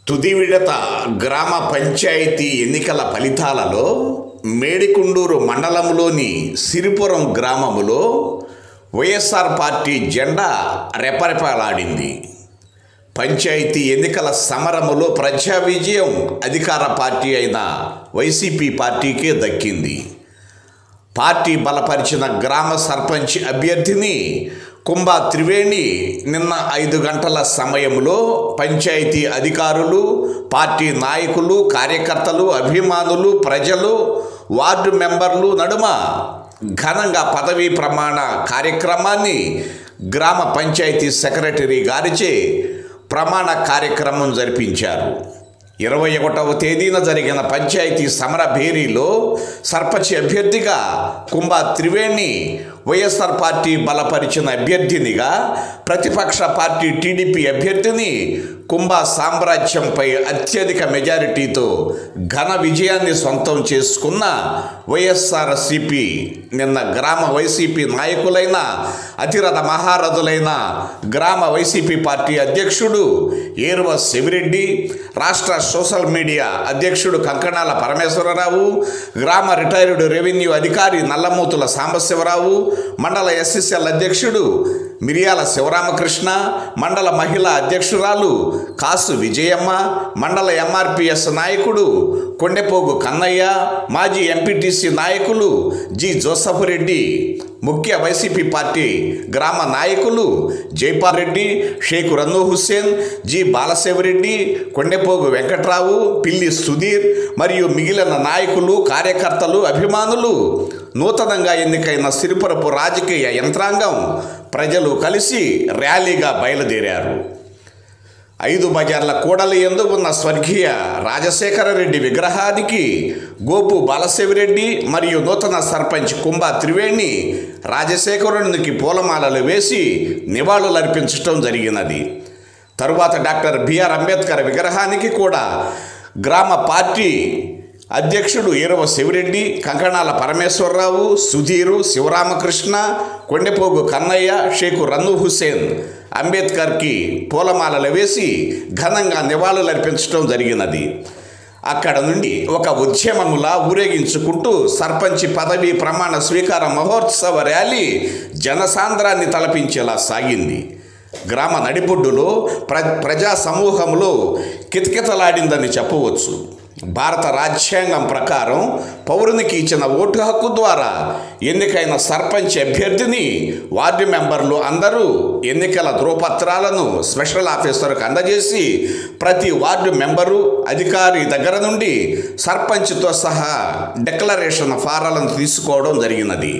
తుది విడత గ్రామ పంచాయతీ ఎన్నికల ఫలితాలలో మేడికుండూరు మండలంలోని సిరిపురం గ్రామములో వైఎస్ఆర్ పార్టీ జెండా రెపరెపలాడింది పంచాయతీ ఎన్నికల సమరములో ప్రజా విజయం అధికార పార్టీ అయిన వైసీపీ పార్టీకే దక్కింది పార్టీ బలపరిచిన గ్రామ సర్పంచ్ అభ్యర్థిని కుంభా త్రివేణి నిన్న ఐదు గంటల సమయంలో పంచాయతీ అధికారులు పార్టీ నాయకులు కార్యకర్తలు అభిమానులు ప్రజలు వార్డు మెంబర్లు నడుమ ఘనంగా పదవీ ప్రమాణ కార్యక్రమాన్ని గ్రామ పంచాయతీ సెక్రటరీ గారిచే ప్రమాణ కార్యక్రమం జరిపించారు ఇరవై ఒకటవ తేదీన జరిగిన పంచాయతీ సమర భేరీలో సర్పంచ్ అభ్యర్థిగా కుంభా త్రివేణి వైఎస్ఆర్ పార్టీ బలపరిచిన అభ్యర్థినిగా ప్రతిపక్ష పార్టీ టీడీపీ అభ్యర్థిని కుంభా సామ్రాజ్యంపై అత్యధిక మెజారిటీతో ఘన విజయాన్ని సొంతం చేసుకున్న వైఎస్ఆర్సిపి నిన్న గ్రామ వైసీపీ నాయకులైన అతిరథ మహారథులైన గ్రామ వైసీపీ పార్టీ అధ్యక్షుడు ఏరువ శివిరెడ్డి రాష్ట్ర సోషల్ మీడియా అధ్యక్షుడు కంకణాల పరమేశ్వరరావు గ్రామ రిటైర్డ్ రెవెన్యూ అధికారి నల్లమూతుల సాంబశివరావు మండల ఎస్ఎస్ఎల్ అధ్యక్షుడు మిరియాల శివరామకృష్ణ మండల మహిళా అధ్యక్షురాలు కాసు విజయమ్మ మండల ఎంఆర్పిఎస్ నాయకుడు కొండెపోగు కన్నయ్య మాజీ ఎంపీటీసీ నాయకులు జి జోసఫ్ రెడ్డి ముఖ్య వైసీపీ పార్టీ గ్రామ నాయకులు జైపాల్ రెడ్డి షేక్ రన్ను హుస్సేన్ జి బాలశివరెడ్డి కొండెపోగు వెంకట్రావు పిల్లి సుధీర్ మరియు మిగిలిన నాయకులు కార్యకర్తలు అభిమానులు నూతనంగా ఎన్నికైన సిరిపురపు రాజకీయ యంత్రాంగం ప్రజలు కలిసి ర్యాలీగా బయలుదేరారు ఐదు బజార్ల కూడలి ఎందు ఉన్న స్వర్గీయ రాజశేఖర రెడ్డి విగ్రహానికి గోపు బాలశివరెడ్డి మరియు నూతన సర్పంచ్ కుంభా త్రివేణి రాజశేఖరునికి పూలమాలలు వేసి నివాళులర్పించడం జరిగినది తరువాత డాక్టర్ బిఆర్ అంబేద్కర్ విగ్రహానికి కూడా గ్రామ పార్టీ అధ్యక్షుడు ఈరవ శివరెడ్డి కంకణాల పరమేశ్వరరావు సుధీరు శివరామకృష్ణ కొండెపోగు కన్నయ్య షేకు రన్ను హుస్సేన్ అంబేద్కర్కి పూలమాలలు వేసి ఘనంగా నివాళులర్పించడం జరిగినది అక్కడ నుండి ఒక ఉద్యమములా ఊరేగించుకుంటూ సర్పంచి పదవి ప్రమాణ స్వీకార మహోత్సవ ర్యాలీ జనసాంద్రాన్ని తలపించేలా సాగింది గ్రామ నడిబొడ్డులో ప్ర ప్రజా సమూహంలో కితకితలాడిందని చెప్పవచ్చు భారత రాజ్యాంగం ప్రకారం పౌరునికి ఇచ్చిన ఓటు హక్కు ద్వారా ఎన్నికైన సర్పంచ్ అభ్యర్థిని వార్డు మెంబర్లు అందరూ ఎన్నికల ధ్రువపత్రాలను స్పెషల్ ఆఫీసర్కు అందజేసి ప్రతి వార్డు మెంబరు అధికారి దగ్గర నుండి సర్పంచ్తో సహా డిక్లరేషన్ ఫారాలను తీసుకోవడం జరిగినది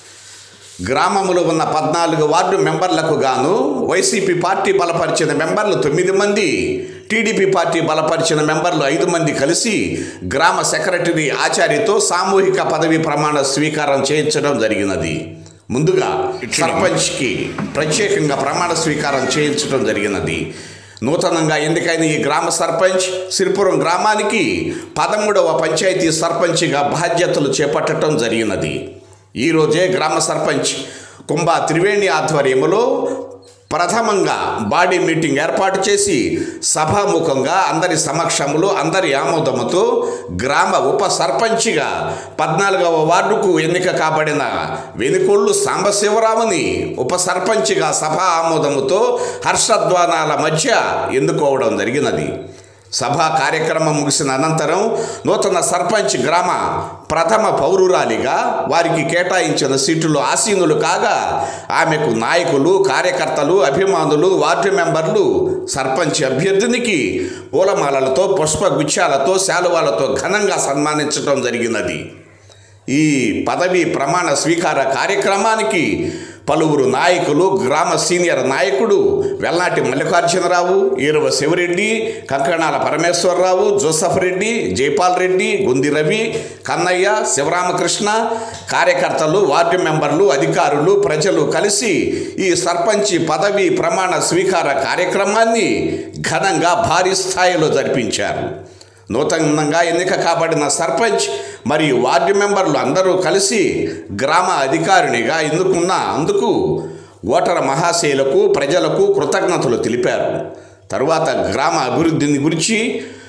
గ్రామంలో ఉన్న పద్నాలుగు వార్డు మెంబర్లకు గాను వైసీపీ పార్టీ బలపరిచిన మెంబర్లు తొమ్మిది మంది టీడీపీ పార్టీ బలపరిచిన మెంబర్లు ఐదు మంది కలిసి గ్రామ సెక్రటరీ ఆచార్యతో సామూహిక పదవి ప్రమాణ స్వీకారం చేయించడం జరిగినది ముందుగా సర్పంచ్కి ప్రత్యేకంగా ప్రమాణ స్వీకారం చేయించడం జరిగినది నూతనంగా ఎన్నికైన ఈ గ్రామ సర్పంచ్ సిరిపురం గ్రామానికి పదమూడవ పంచాయతీ సర్పంచ్గా బాధ్యతలు చేపట్టడం జరిగినది ఈరోజే గ్రామ సర్పంచ్ కుంభా త్రివేణి ఆధ్వర్యంలో ప్రథమంగా బాడీ మీటింగ్ ఏర్పాటు చేసి సభాముఖంగా అందరి సమక్షంలో అందరి ఆమోదముతో గ్రామ ఉప సర్పంచిగా పద్నాలుగవ వార్డుకు ఎన్నిక కాబడిన వెనుకొళ్ళు సాంబశివరావుని ఉప సర్పంచిగా సభా ఆమోదముతో హర్షధ్వానాల మధ్య ఎన్నుకోవడం జరిగినది సభా కార్యక్రమం ముగిసిన అనంతరం నూతన సర్పంచ్ గ్రామ ప్రథమ పౌరురాలిగా వారికి కేటాయించిన సీటులో ఆసీనులు కాగా ఆమెకు నాయకులు కార్యకర్తలు అభిమానులు వార్డు మెంబర్లు సర్పంచ్ అభ్యర్థినికి పూలమాలలతో పుష్పగుచ్చాలతో శాలువాలతో ఘనంగా సన్మానించడం జరిగినది ఈ పదవి ప్రమాణ స్వీకార కార్యక్రమానికి పలువురు నాయకులు గ్రామ సీనియర్ నాయకుడు వెల్నాటి మల్లికార్జునరావు ఈరవ శివరెడ్డి కంకణాల పరమేశ్వరరావు జోసఫ్ రెడ్డి జైపాల్ రెడ్డి గుంది రవి కన్నయ్య శివరామకృష్ణ కార్యకర్తలు వార్డు మెంబర్లు అధికారులు ప్రజలు కలిసి ఈ సర్పంచి పదవి ప్రమాణ స్వీకార కార్యక్రమాన్ని ఘనంగా భారీ స్థాయిలో జరిపించారు నూతనంగా ఎన్నిక కాబడిన సర్పంచ్ మరియు వార్డు మెంబర్లు అందరూ కలిసి గ్రామ అధికారినిగా ఎన్నుకున్న అందుకు ఓటరు మహాశయులకు ప్రజలకు కృతజ్ఞతలు తెలిపారు తరువాత గ్రామ అభివృద్ధిని గురించి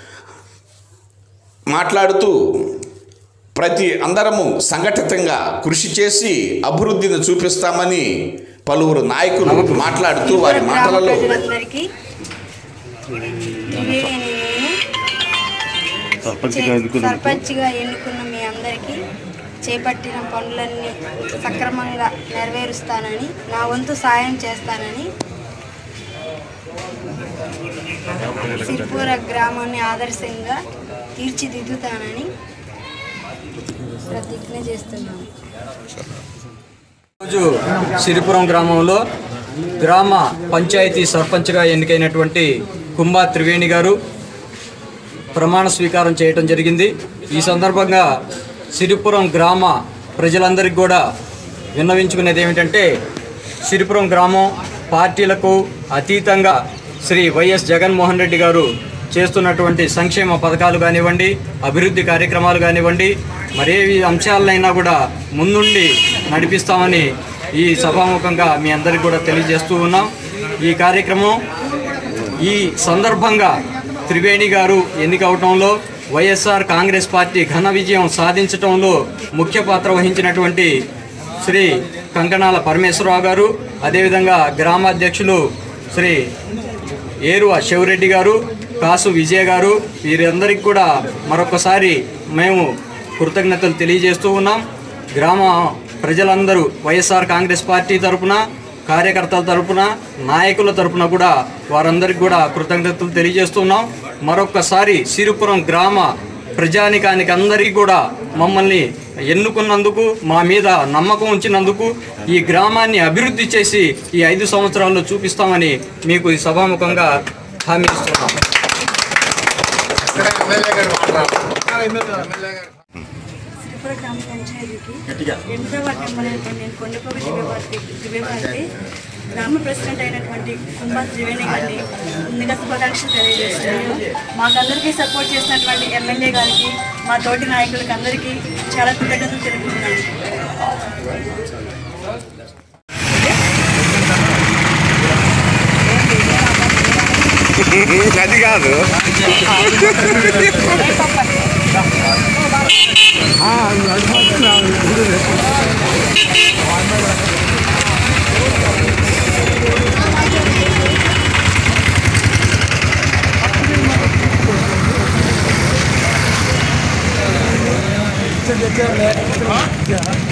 మాట్లాడుతూ ప్రతి అందరము సంఘటితంగా కృషి చేసి అభివృద్ధిని చూపిస్తామని పలువురు నాయకులు మాట్లాడుతూ వారి గ్రామ మాటలలో ప్రజలందరికీ త్రివేణి నేను సర్పంచ్గా ఎన్నుకున్నందుకు సర్పంచ్గా ఎన్నుకున్న మీ అందరికీ చేపట్టిన పనులన్నీ సక్రమంగా నెరవేరుస్తానని నా వంతు సాయం చేస్తానని సిర్పూర గ్రామాన్ని ఆదర్శంగా తీర్చిదిద్దుతానని ప్రతిజ్ఞ చేస్తున్నాను రోజు సిరిపురం గ్రామంలో గ్రామ పంచాయతీ సర్పంచ్గా ఎన్నికైనటువంటి కుంభా త్రివేణి గారు ప్రమాణ స్వీకారం చేయటం జరిగింది ఈ సందర్భంగా సిరిపురం గ్రామ ప్రజలందరికీ కూడా విన్నవించుకునేది ఏమిటంటే సిరిపురం గ్రామం పార్టీలకు అతీతంగా శ్రీ వైఎస్ జగన్మోహన్ రెడ్డి గారు చేస్తున్నటువంటి సంక్షేమ పథకాలు కానివ్వండి అభివృద్ధి కార్యక్రమాలు కానివ్వండి మరేవి అంశాలనైనా కూడా ముందుండి నడిపిస్తామని ఈ సభాముఖంగా మీ అందరికీ కూడా తెలియజేస్తూ ఉన్నాం ఈ కార్యక్రమం ఈ సందర్భంగా త్రివేణి గారు ఎన్నికవటంలో వైఎస్ఆర్ కాంగ్రెస్ పార్టీ ఘన విజయం సాధించటంలో ముఖ్య పాత్ర వహించినటువంటి శ్రీ కంకణాల పరమేశ్వరరావు గారు అదేవిధంగా గ్రామాధ్యక్షులు శ్రీ ఏరువ శివరెడ్డి గారు కాసు విజయ గారు వీరందరికీ కూడా మరొకసారి మేము కృతజ్ఞతలు తెలియజేస్తూ ఉన్నాం గ్రామ ప్రజలందరూ వైఎస్ఆర్ కాంగ్రెస్ పార్టీ తరపున కార్యకర్తల తరపున నాయకుల తరపున కూడా వారందరికీ కూడా కృతజ్ఞతలు తెలియజేస్తున్నాం మరొక్కసారి సిరిపురం గ్రామ ప్రజానికానికి అందరికీ కూడా మమ్మల్ని ఎన్నుకున్నందుకు మా మీద నమ్మకం ఉంచినందుకు ఈ గ్రామాన్ని అభివృద్ధి చేసి ఈ ఐదు సంవత్సరాల్లో చూపిస్తామని మీకు ఈ సభాముఖంగా హామీ ఇస్తున్నాం త్రిపుర గ్రామ పంచాయతీకి ఎనిమిదో వార్డు మెంబర్ అయినటువంటి నేను కొండపోగు దివ్యభారతి దివ్యభారతి గ్రామ ప్రెసిడెంట్ అయినటువంటి కుంభా త్రివేణి గారిని ముందుగా శుభాకాంక్షలు తెలియజేస్తున్నాను మాకందరికీ సపోర్ట్ చేసినటువంటి ఎమ్మెల్యే గారికి మా తోటి నాయకులకి అందరికీ చాలా కృతజ్ఞతలు తెలుపుతున్నాను అది కాదు Yeah.